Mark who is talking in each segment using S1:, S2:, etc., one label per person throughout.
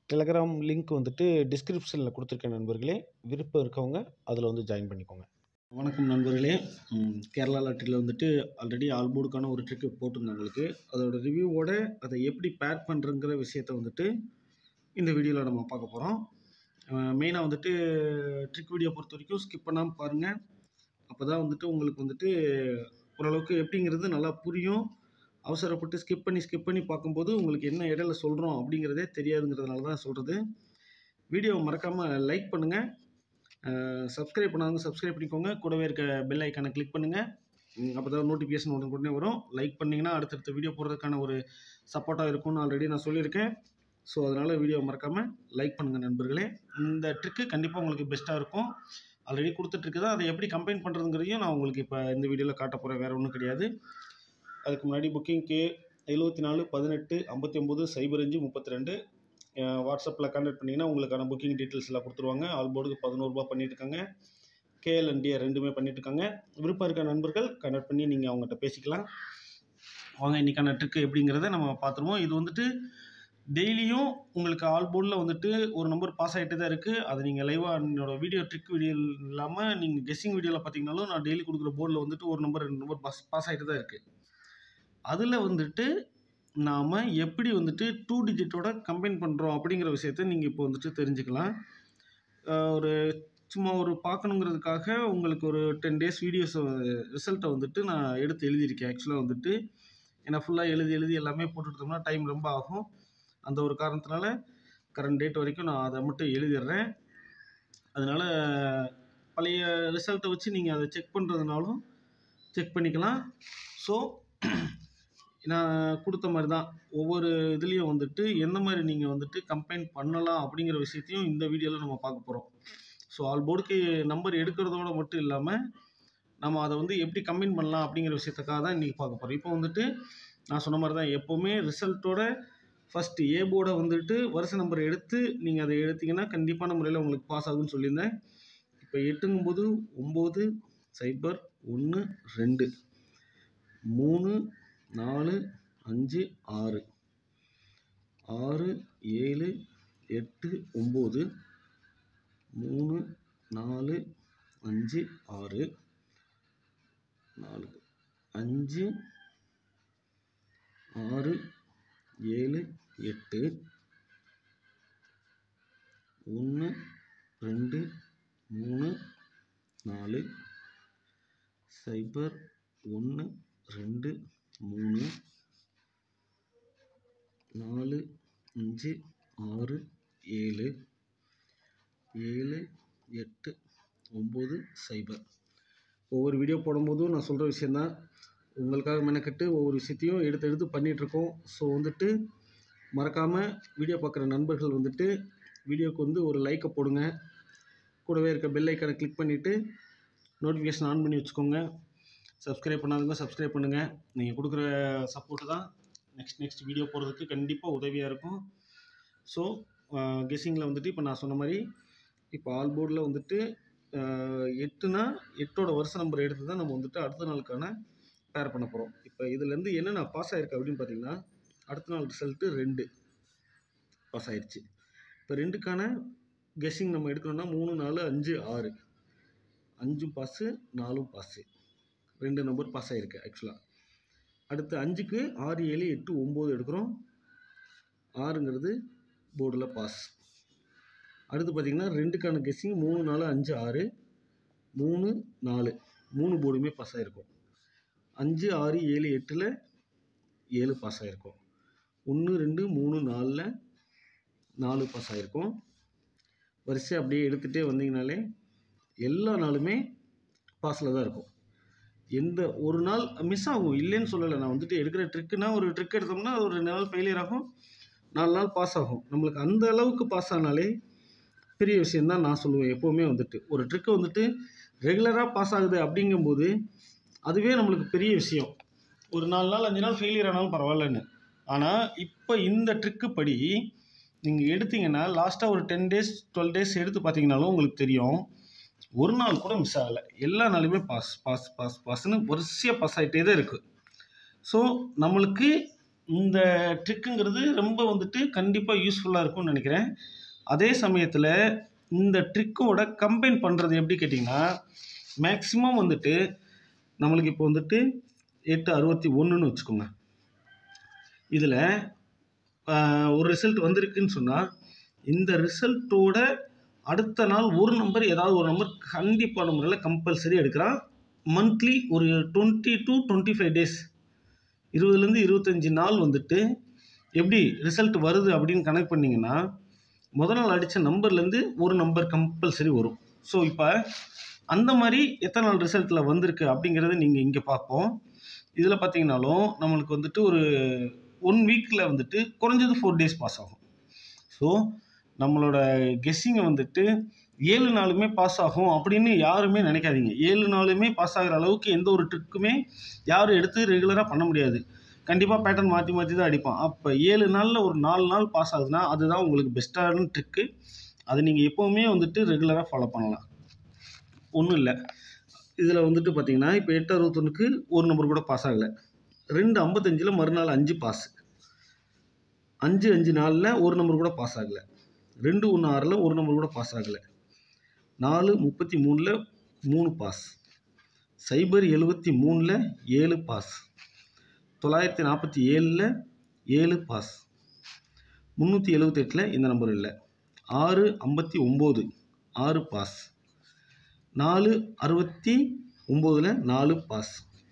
S1: Telegram link வந்துட்டு டிஸ்கிரிப்ஷனில் கொடுத்துருக்கேன் நண்பர்களே விருப்பம் இருக்கவங்க அதில் வந்து ஜாயின் பண்ணிக்கோங்க வணக்கம் நண்பர்களே ம், கேரளா லாட்டரியில் வந்துட்டு ஆல்ரெடி ஆல்போர்டுக்கான ஒரு ட்ரிக்கு போட்டிருந்தேன் உங்களுக்கு அதோட ரிவ்யூவோட அதை எப்படி பேக் பண்ணுறங்கிற விஷயத்த வந்துட்டு இந்த வீடியோவில் நம்ம பார்க்க போகிறோம் மெயினாக வந்துட்டு ட்ரிக் வீடியோ பொறுத்த வரைக்கும் ஸ்கிப் பண்ணாமல் பாருங்கள் அப்போ தான் வந்துட்டு உங்களுக்கு வந்துட்டு ஓரளவுக்கு எப்படிங்கிறது நல்லா புரியும் அவசரப்பட்டு ஸ்கிப் பண்ணி ஸ்கிப் பண்ணி பார்க்கும்போது உங்களுக்கு என்ன இடையில சொல்கிறோம் அப்படிங்கிறதே தெரியாதுங்கிறதுனால தான் சொல்கிறது வீடியோ மறக்காமல் லைக் பண்ணுங்கள் சப்ஸ்கிரைப் பண்ணாதவங்க சப்ஸ்கிரைப் பண்ணிக்கோங்க கூடவே இருக்க பெல் ஐக்கானை கிளிக் பண்ணுங்கள் அப்போ தான் நோட்டிஃபிகேஷன் உடனே வரும் லைக் பண்ணிங்கன்னா அடுத்தடுத்த வீடியோ போடுறதுக்கான ஒரு சப்போர்ட்டாக இருக்கும்னு ஆல்ரெடி நான் சொல்லியிருக்கேன் ஸோ அதனால் வீடியோ மறக்காமல் லைக் பண்ணுங்கள் நண்பர்களே இந்த ட்ரிக்கு கண்டிப்பாக உங்களுக்கு பெஸ்ட்டாக இருக்கும் ஆல்ரெடி கொடுத்துட்ருக்கு தான் அதை எப்படி கம்பைன் பண்ணுறதுங்கிறதையும் நான் உங்களுக்கு இப்போ இந்த வீடியோவில் காட்ட போகிறேன் வேறு ஒன்றும் கிடையாது அதுக்கு முன்னாடி புக்கிங்க்கு எழுபத்தி நாலு பதினெட்டு ஐம்பத்தி ஒம்பது சைபர் அஞ்சு முப்பத்தி ரெண்டு வாட்ஸ்அப்பில் கான்டாக்ட் பண்ணிங்கன்னா உங்களுக்கான புக்கிங் டீட்டெயில்ஸ் எல்லாம் கொடுத்துருவாங்க ஆல் போர்டுக்கு பதினோருபா பண்ணிட்டுருக்காங்க கேஎல்என்டிஆர் ரெண்டுமே பண்ணிட்டுருக்காங்க விருப்பம் இருக்க நண்பர்கள் கான்டாக்ட் பண்ணி நீங்கள் அவங்ககிட்ட பேசிக்கலாம் வாங்க இன்றைக்கான ட்ரிக்கு எப்படிங்கிறத நம்ம பார்த்துருவோம் இது வந்துட்டு டெய்லியும் உங்களுக்கு ஆல் போர்டில் வந்துட்டு ஒரு நம்பர் பாஸ் ஆகிட்டு தான் இருக்குது அது நீங்கள் லைவாக என்னோட வீடியோ ட்ரிக் வீடியோ இல்லாமல் நீங்கள் கெஸ்ஸிங் வீடியோவில் பார்த்தீங்கனாலும் நான் டெய்லி கொடுக்குற போர்டில் வந்துட்டு ஒரு நம்பர் ரெண்டு நம்பர் பாஸ் பாஸ் ஆகிட்டு தான் இருக்குது அதில் வந்துட்டு நாம் எப்படி வந்துட்டு டூ டிஜிட்டோட கம்பைன் பண்ணுறோம் அப்படிங்கிற விஷயத்த நீங்கள் இப்போ வந்துட்டு தெரிஞ்சுக்கலாம் அஹ் ஒரு சும்மா ஒரு பார்க்கணுங்கிறதுக்காக உங்களுக்கு ஒரு டென் டேஸ் வீடியோஸ் ரிசல்ட்டை வந்துட்டு நான் எடுத்து எழுதியிருக்கேன் ஆக்சுவலாக வந்துட்டு ஏன்னா ஃபுல்லாக எழுதி எழுதி எல்லாமே போட்டுட்டோம்னா டைம் ரொம்ப ஆகும் அந்த ஒரு காரணத்தினால கரண்ட் டேட் வரைக்கும் நான் அதை மட்டும் எழுதிடுறேன் அதனால் பழைய ரிசல்ட்டை வச்சு நீங்கள் அதை செக் பண்ணுறதுனாலும் செக் பண்ணிக்கலாம் ஸோ நான் கொடுத்த மாதிரி தான் ஒவ்வொரு இதுலேயும் வந்துட்டு எந்த மாதிரி நீங்கள் வந்துட்டு கம்பைன் பண்ணலாம் அப்படிங்கிற விஷயத்தையும் இந்த வீடியோவில் நம்ம பார்க்க போகிறோம் ஸோ ஆல் போர்டுக்கு நம்பர் எடுக்கிறதோட மட்டும் இல்லாமல் நம்ம அதை வந்து எப்படி கம்பைன் பண்ணலாம் அப்படிங்கிற விஷயத்துக்காக தான் இன்றைக்கி பார்க்க போகிறோம் இப்போ வந்துட்டு நான் சொன்ன மாதிரி தான் எப்போவுமே ரிசல்ட்டோட ஃபஸ்ட்டு ஏ போர்டை வந்துட்டு வருஷ நம்பர் எடுத்து நீங்கள் அதை எடுத்தீங்கன்னா கண்டிப்பான முறையில் உங்களுக்கு பாஸ் ஆகும்னு சொல்லியிருந்தேன் இப்போ எட்டுங்கும்போது ஒம்பது சைபர் ஒன்று ரெண்டு மூணு நாலு அஞ்சு ஆறு ஆறு ஏழு எட்டு ஒம்பது மூணு நாலு அஞ்சு ஆறு நாலு அஞ்சு ஆறு ஏழு எட்டு ஒன்று ரெண்டு மூணு நாலு சைபர் ஒன்று ரெண்டு மூணு நாலு அஞ்சு ஆறு ஏழு ஏழு எட்டு ஒம்பது சைபர் ஒவ்வொரு வீடியோ போடும்போதும் நான் சொல்கிற விஷயந்தான் உங்களுக்காக மெனக்கெட்டு ஒவ்வொரு விஷயத்தையும் எடுத்து எடுத்து பண்ணிகிட்ருக்கோம் ஸோ வந்துட்டு மறக்காமல் வீடியோ பார்க்குற நண்பர்கள் வந்துட்டு வீடியோக்கு வந்து ஒரு லைக்கை போடுங்க கூடவே இருக்க பெல் ஐக்கனை கிளிக் பண்ணிவிட்டு நோட்டிஃபிகேஷன் ஆன் பண்ணி வச்சுக்கோங்க சப்ஸ்கிரைப் பண்ணாதவங்க சப்ஸ்கிரைப் பண்ணுங்கள் நீங்கள் கொடுக்குற சப்போர்ட்டு தான் நெக்ஸ்ட் நெக்ஸ்ட் வீடியோ போடுறதுக்கு கண்டிப்பாக உதவியாக இருக்கும் ஸோ கெஸ்ஸிங்கில் வந்துட்டு இப்போ நான் சொன்ன மாதிரி இப்போ ஆல் போர்டில் வந்துட்டு அஹ், எட்டுனா எட்டோட வருஷ நம்பர் எடுத்து தான் நம்ம வந்துட்டு அடுத்த நாளுக்கான பேர் பண்ண போகிறோம் இப்போ இதுலேருந்து என்ன நான் பாஸ் ஆகிருக்கு அப்படின்னு பார்த்தீங்கன்னா அடுத்த நாள் ரிசல்ட்டு ரெண்டு பாஸ் ஆயிடுச்சு இப்போ ரெண்டுக்கான கெஸ்ஸிங் நம்ம எடுக்கணும்னா மூணு நாலு அஞ்சு ஆறு அஞ்சும் பாஸு நாலும் பாஸு ரெண்டு நம்பர் பாஸ் ஆகிருக்கு ஆக்சுவலாக அடுத்து அஞ்சுக்கு ஆறு ஏழு எட்டு ஒம்பது எடுக்கிறோம் ஆறுங்கிறது போர்டில் பாஸ் அடுத்து பார்த்திங்கன்னா ரெண்டுக்கான கெஸ்ஸிங் மூணு நாலு அஞ்சு ஆறு மூணு நாலு மூணு போர்டுமே பாஸ் ஆகிருக்கும் அஞ்சு ஆறு ஏழு எட்டில் ஏழு பாஸ் ஆகிருக்கும் ஒன்று ரெண்டு மூணு நாலில் நாலு பாஸ் ஆகிருக்கும் வரிசை அப்படியே எடுத்துகிட்டே வந்தீங்கனாலே எல்லா நாளுமே பாஸில் தான் இருக்கும் எந்த ஒரு நாள் மிஸ் ஆகும் இல்லைன்னு சொல்லலை நான் வந்துட்டு எடுக்கிற ட்ரிக்குனா ஒரு ட்ரிக் எடுத்தோம்னா அது ஒரு ரெண்டு நாள் ஃபெயிலியர் ஆகும் நாலு நாள் பாஸ் ஆகும் நம்மளுக்கு அந்த அளவுக்கு பாஸ் ஆனாலே பெரிய விஷயந்தான் நான் சொல்லுவேன் எப்போவுமே வந்துட்டு ஒரு ட்ரிக்கு வந்துட்டு ரெகுலராக பாஸ் ஆகுது அப்படிங்கும்போது அதுவே நம்மளுக்கு பெரிய விஷயம் ஒரு நாலு நாள் அஞ்சு நாள் ஃபெயிலியர் ஆனாலும் பரவாயில்லன்னு ஆனால் இப்போ இந்த ட்ரிக்கு படி நீங்கள் எடுத்தீங்கன்னா லாஸ்ட்டாக ஒரு டென் டேஸ் டுவெல் டேஸ் எடுத்து பார்த்தீங்கனாலும் உங்களுக்கு தெரியும் ஒரு நாள் கூட மிஸ் ஆகலை எல்லா நாளுமே பாஸ் பாஸ் பாஸ் பாஸ்னு வரிசையாக பாஸ் ஆகிட்டே தான் இருக்குது ஸோ நம்மளுக்கு இந்த ட்ரிக்குங்கிறது ரொம்ப வந்துட்டு கண்டிப்பாக யூஸ்ஃபுல்லாக இருக்கும்னு நினைக்கிறேன் அதே சமயத்தில் இந்த ட்ரிக்கோட கம்பைன் பண்ணுறது எப்படி கேட்டிங்கன்னா மேக்ஸிமம் வந்துட்டு நம்மளுக்கு இப்போ வந்துட்டு எட்டு அறுபத்தி ஒன்றுன்னு வச்சுக்கோங்க இதில் ஒரு ரிசல்ட் வந்திருக்குன்னு சொன்னால் இந்த ரிசல்ட்டோட அடுத்த நாள் ஒரு நம்பர் ஏதாவது ஒரு நம்பர் கண்டிப்பான முறையில் கம்பல்சரி எடுக்கிறான் மந்த்லி ஒரு twenty to twenty five days இருபதுலேருந்து இருபத்தஞ்சி நாள் வந்துட்டு எப்படி ரிசல்ட் வருது அப்படின்னு கனெக்ட் பண்ணிங்கன்னா முதல் நாள் அடித்த நம்பர்லேருந்து ஒரு நம்பர் கம்பல்சரி வரும் ஸோ இப்போ அந்த மாதிரி எத்தனை நாள் ரிசல்ட்டில் வந்திருக்கு அப்படிங்கிறத நீங்கள் இங்கே பார்ப்போம் இதில் பார்த்தீங்கனாலும் நம்மளுக்கு வந்துட்டு ஒரு ஒன் வீக்கில் வந்துட்டு குறைஞ்சது ஃபோர் டேஸ் பாஸ் ஆகும் ஸோ நம்மளோட கெஸ்ஸிங்கை வந்துட்டு ஏழு நாளுமே பாஸ் ஆகும் அப்படின்னு யாருமே நினைக்காதீங்க ஏழு நாளுமே பாஸ் ஆகிற அளவுக்கு எந்த ஒரு ட்ரிக்குமே யாரும் எடுத்து ரெகுலராக பண்ண முடியாது கண்டிப்பாக பேட்டர்ன் மாற்றி மாற்றி தான் அடிப்பான் அப்போ ஏழு நாளில் ஒரு நாலு நாள் பாஸ் ஆகுதுன்னா அதுதான் உங்களுக்கு பெஸ்ட்டான ட்ரிக்கு அதை நீங்கள் எப்போவுமே வந்துட்டு ரெகுலராக ஃபாலோ பண்ணலாம் ஒன்றும் இல்லை இதில் வந்துட்டு பார்த்தீங்கன்னா இப்போ எட்டு அறுபத்தொன்னுக்கு ஒரு நம்பர் கூட பாஸ் ஆகலை ரெண்டு ஐம்பத்தஞ்சில் மறுநாள் அஞ்சு பாஸ் அஞ்சு அஞ்சு நாளில் ஒரு நம்பர் கூட பாஸ் ஆகலை ரெண்டு ஒன்று ஆறில் ஒரு நம்பர் கூட பாஸ் ஆகலை நாலு முப்பத்தி மூணில் மூணு பாஸ் சைபர் எழுபத்தி மூணில் ஏழு பாஸ் தொள்ளாயிரத்தி நாற்பத்தி ஏழில் ஏழு பாஸ் முந்நூற்றி எழுபத்தெட்டில் இந்த நம்பர் இல்லை ஆறு ஐம்பத்தி ஒம்பது ஆறு பாஸ் நாலு அறுபத்தி ஒம்போதில் நாலு பாஸ்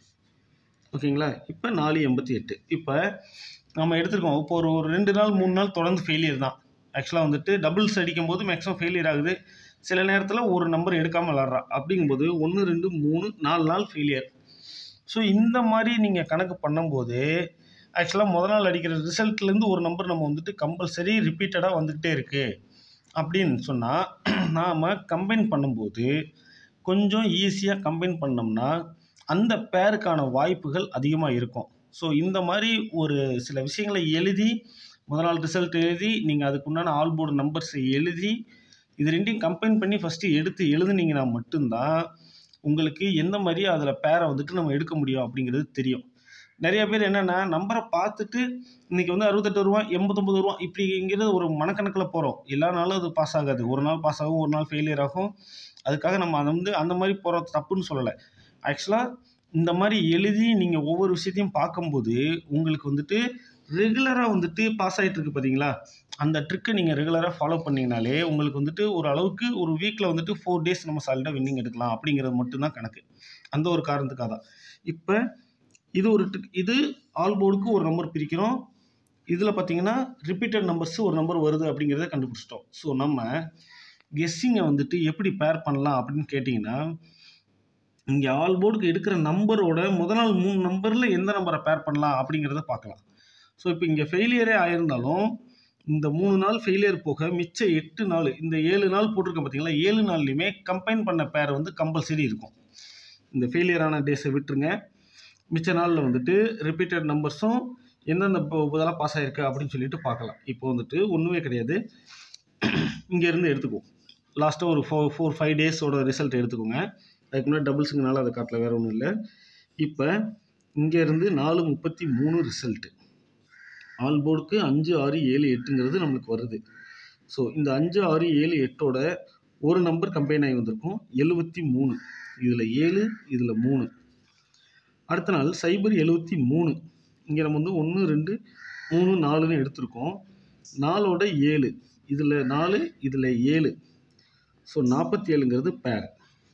S1: ஓகேங்களா இப்போ நாலு எண்பத்தி எட்டு இப்போ நம்ம எடுத்துருக்கோம் இப்போ ஒரு ஒரு ரெண்டு நாள் மூணு நாள் தொடர்ந்து ஃபெயிலியர் தான் ஆக்சுவலாக வந்துட்டு டபுள்ஸ் அடிக்கும் போது மேக்ஸிமம் ஃபெயிலியர் ஆகுது சில நேரத்தில் ஒரு நம்பர் எடுக்காமல் விளாட்றா அப்படிங்கும்போது ஒன்று ரெண்டு மூணு நாலு நாள் ஃபெயிலியர் ஸோ இந்த மாதிரி நீங்கள் கணக்கு பண்ணும்போது ஆக்சுவலாக முத நாள் அடிக்கிற ரிசல்ட்லேருந்து ஒரு நம்பர் நம்ம வந்துட்டு கம்பல்சரி ரிப்பீட்டடாக வந்துக்கிட்டே இருக்குது அப்படின்னு சொன்னால் நாம் கம்பைன் பண்ணும்போது கொஞ்சம் ஈஸியாக கம்பைன் பண்ணோம்னா அந்த பேருக்கான வாய்ப்புகள் அதிகமாக இருக்கும் ஸோ இந்த மாதிரி ஒரு சில விஷயங்களை எழுதி முதல் நாள் ரிசல்ட் எழுதி நீங்கள் அதுக்குண்டான ஆல் போர்டு நம்பர்ஸை எழுதி இது ரெண்டையும் கம்பைன் பண்ணி ஃபஸ்ட்டு எடுத்து எழுதுனீங்கன்னா மட்டும்தான் உங்களுக்கு எந்த மாதிரி அதில் பேரை வந்துட்டு நம்ம எடுக்க முடியும் அப்படிங்கிறது தெரியும் நிறைய பேர் என்னென்னா நம்பரை பார்த்துட்டு இன்றைக்கி வந்து அறுபத்தெட்டு வருவா எண்பத்தொம்பது வருவா இப்படிங்கிறது ஒரு மனக்கணக்கில் போகிறோம் எல்லா நாளும் அது பாஸ் ஆகாது ஒரு நாள் பாஸ் ஆகும் ஒரு நாள் ஃபெயிலியர் ஆகும் அதுக்காக நம்ம அதை வந்து அந்த மாதிரி போகிறது தப்புன்னு சொல்லலை ஆக்சுவலாக இந்த மாதிரி எழுதி நீங்கள் ஒவ்வொரு விஷயத்தையும் பார்க்கும்போது உங்களுக்கு வந்துட்டு ரெகுலராக வந்துட்டு பாஸ் ஆகிட்டு இருக்கு பார்த்தீங்களா அந்த ட்ரிக்கை நீங்கள் ரெகுலராக ஃபாலோ பண்ணிங்கனாலே உங்களுக்கு வந்துட்டு ஒரு அளவுக்கு ஒரு வீக்கில் வந்துட்டு ஃபோர் டேஸ் நம்ம சாலிடாக வின்னிங் எடுக்கலாம் அப்படிங்கிறது மட்டும்தான் கணக்கு அந்த ஒரு காரணத்துக்காக தான் இப்போ இது ஒரு ட்ரிக் இது ஆல் போர்டுக்கு ஒரு நம்பர் பிரிக்கிறோம் இதில் பார்த்தீங்கன்னா ரிப்பீட்டட் நம்பர்ஸ் ஒரு நம்பர் வருது அப்படிங்கிறத கண்டுபிடிச்சிட்டோம் ஸோ நம்ம கெஸ்ஸிங்கை வந்துட்டு எப்படி பேர் பண்ணலாம் அப்படின்னு கேட்டிங்கன்னா இங்கே ஆல் போர்டுக்கு எடுக்கிற நம்பரோட முதல் நாள் மூணு நம்பரில் எந்த நம்பரை பேர் பண்ணலாம் அப்படிங்கிறத பார்க்கலாம் ஸோ இப்போ இங்கே ஃபெயிலியரே ஆயிருந்தாலும் இந்த மூணு நாள் ஃபெயிலியர் போக மிச்ச எட்டு நாள் இந்த ஏழு நாள் போட்டிருக்கேன் பார்த்தீங்களா ஏழு நாள்லையுமே கம்பைன் பண்ண பேர் வந்து கம்பல்சரி இருக்கும் இந்த ஃபெயிலியரான டேஸை விட்டுருங்க மிச்ச நாளில் வந்துட்டு ரிப்பீட்டட் நம்பர்ஸும் எந்தெந்த இதெல்லாம் பாஸ் ஆகிருக்கு அப்படின்னு சொல்லிட்டு பார்க்கலாம் இப்போ வந்துட்டு ஒன்றுமே கிடையாது இங்கேருந்து எடுத்துக்குவோம் லாஸ்ட்டாக ஒரு ஃபோர் ஃபோர் ஃபைவ் டேஸோட ரிசல்ட் எடுத்துக்கோங்க அதுக்கு முன்னாடி டபுள்ஸுங்கனால அதை காட்டல வேறு ஒன்றும் இல்லை இப்போ இங்கேருந்து நாலு முப்பத்தி மூணு ரிசல்ட்டு ஆல் போர்டுக்கு அஞ்சு ஆறு ஏழு எட்டுங்கிறது நம்மளுக்கு வருது ஸோ இந்த அஞ்சு ஆறு ஏழு எட்டோட ஒரு நம்பர் கம்பைன் ஆகி வந்திருக்கும் எழுபத்தி மூணு இதில் ஏழு இதில் மூணு அடுத்த நாள் சைபர் எழுபத்தி மூணு இங்கே நம்ம வந்து ஒன்று ரெண்டு மூணு நாலுன்னு எடுத்திருக்கோம் நாலோட ஏழு இதில் நாலு இதில் ஏழு ஸோ நாற்பத்தி ஏழுங்கிறது பேர்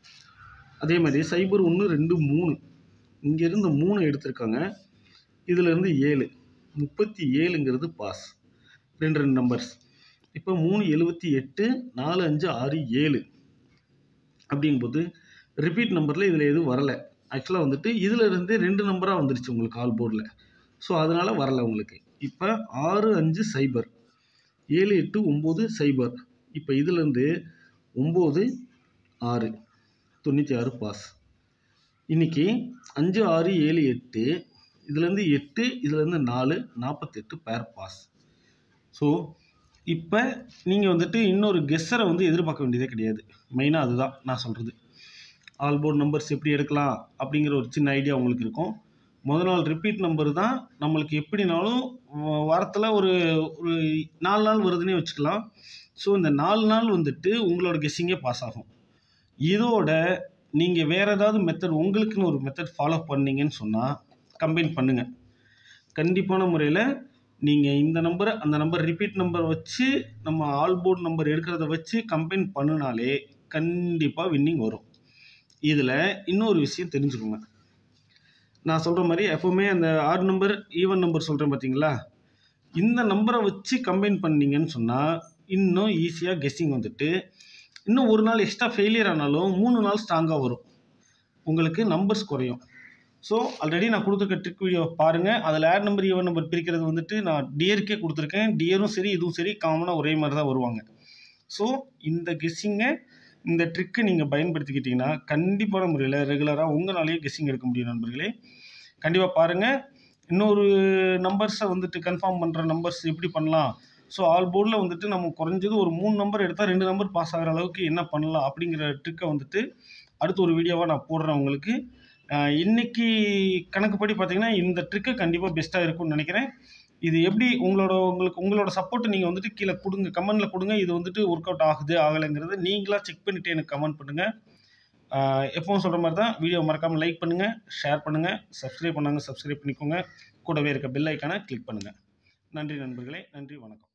S1: அதே மாதிரி சைபர் ஒன்று ரெண்டு மூணு இங்கேருந்து மூணு எடுத்திருக்காங்க இதிலேருந்து ஏழு முப்பத்தி ஏழுங்கிறது பாஸ் ரெண்டு ரெண்டு நம்பர்ஸ் இப்போ மூணு எழுபத்தி எட்டு நாலு அஞ்சு ஆறு ஏழு அப்படிங்கும்போது ரிப்பீட் நம்பரில் இதில் எதுவும் வரலை ஆக்சுவலாக வந்துட்டு இதில் இருந்து ரெண்டு நம்பராக வந்துருச்சு உங்களுக்கு ஆல் போர்டில் ஸோ அதனால் வரலை உங்களுக்கு இப்போ ஆறு அஞ்சு சைபர் ஏழு எட்டு ஒம்பது சைபர் இப்போ இதுலேருந்து ஒம்பது ஆறு தொண்ணூற்றி ஆறு பாஸ் இன்றைக்கி அஞ்சு ஆறு ஏழு எட்டு இதுலேருந்து எட்டு இதுலேருந்து நாலு நாற்பத்தெட்டு பேர் பாஸ் ஸோ இப்போ நீங்கள் வந்துட்டு இன்னொரு கெஸ்ஸரை வந்து எதிர்பார்க்க வேண்டியதே கிடையாது மெயினாக அதுதான் நான் சொல்கிறது ஆல் போர்டு நம்பர்ஸ் எப்படி எடுக்கலாம் அப்படிங்கிற ஒரு சின்ன ஐடியா உங்களுக்கு இருக்கும் முத நாள் ரிப்பீட் நம்பர் தான் நம்மளுக்கு எப்படினாலும் வாரத்தில் ஒரு ஒரு நாலு நாள் வருதுன்னே வச்சுக்கலாம் ஸோ இந்த நாலு நாள் வந்துட்டு உங்களோட கெஸ்ஸிங்கே பாஸ் ஆகும் இதோட நீங்கள் வேறு ஏதாவது மெத்தட் உங்களுக்குன்னு ஒரு மெத்தட் ஃபாலோ பண்ணீங்கன்னு சொன்னால் கம்பைன் பண்ணுங்கள் கண்டிப்பான முறையில் நீங்கள் இந்த நம்பரை அந்த நம்பர் ரிப்பீட் நம்பர் வச்சு நம்ம ஆல் போர்டு நம்பர் எடுக்கிறத வச்சு கம்பைன் பண்ணினாலே கண்டிப்பாக வின்னிங் வரும் இதில் இன்னொரு விஷயம் தெரிஞ்சுக்கோங்க நான் சொல்கிற மாதிரி எப்போவுமே அந்த ஆட் நம்பர் ஈவன் நம்பர் சொல்கிறேன் பார்த்தீங்களா இந்த நம்பரை வச்சு கம்பைன் பண்ணீங்கன்னு சொன்னால் இன்னும் ஈஸியாக கெஸ்ஸிங் வந்துட்டு இன்னும் ஒரு நாள் எக்ஸ்ட்ரா ஃபெயிலியர் ஆனாலும் மூணு நாள் ஸ்ட்ராங்காக வரும் உங்களுக்கு நம்பர்ஸ் குறையும் ஸோ ஆல்ரெடி நான் கொடுத்துருக்க ட்ரிக் வீடியோ பாருங்கள் அதில் ஆட் நம்பர் ஈவன் நம்பர் பிரிக்கிறது வந்துட்டு நான் டியருக்கே கொடுத்துருக்கேன் டியரும் சரி இதுவும் சரி காமனாக ஒரே மாதிரி தான் வருவாங்க ஸோ இந்த கெஸ்ஸிங்கை இந்த ட்ரிக்கை நீங்கள் பயன்படுத்திக்கிட்டிங்கன்னா கண்டிப்பான முறையில் ரெகுலராக உங்களாலேயே கெஸ்ஸிங் எடுக்க முடியும் நண்பர்களே கண்டிப்பாக பாருங்கள் இன்னொரு நம்பர்ஸை வந்துட்டு கன்ஃபார்ம் பண்ணுற நம்பர்ஸ் எப்படி பண்ணலாம் ஸோ ஆல் போர்டில் வந்துட்டு நம்ம குறைஞ்சது ஒரு மூணு நம்பர் எடுத்தால் ரெண்டு நம்பர் பாஸ் ஆகிற அளவுக்கு என்ன பண்ணலாம் அப்படிங்கிற ட்ரிக்கை வந்துட்டு அடுத்த ஒரு வீடியோவாக நான் போடுறேன் உங்களுக்கு ஆஹ் இன்னைக்கு கணக்குப்படி பார்த்தீங்கன்னா இந்த ட்ரிக்கு கண்டிப்பாக பெஸ்ட்டாக இருக்கும்னு நினைக்கிறேன் இது எப்படி உங்களோட உங்களுக்கு உங்களோட சப்போர்ட் நீங்கள் வந்துட்டு கீழே கொடுங்க கமெண்டில் கொடுங்க இது வந்துட்டு ஒர்க் அவுட் ஆகுது ஆகலைங்கிறத நீங்களாக செக் பண்ணிவிட்டு எனக்கு கமெண்ட் பண்ணுங்கள் எப்பவும் சொல்கிற மாதிரி தான் வீடியோ மறக்காமல் லைக் பண்ணுங்கள் ஷேர் பண்ணுங்கள் சப்ஸ்கிரைப் பண்ணாங்க சப்ஸ்கிரைப் பண்ணிக்கோங்க கூடவே இருக்க பெல் ஐக்கானை கிளிக் பண்ணுங்கள் நன்றி நண்பர்களே நன்றி வணக்கம்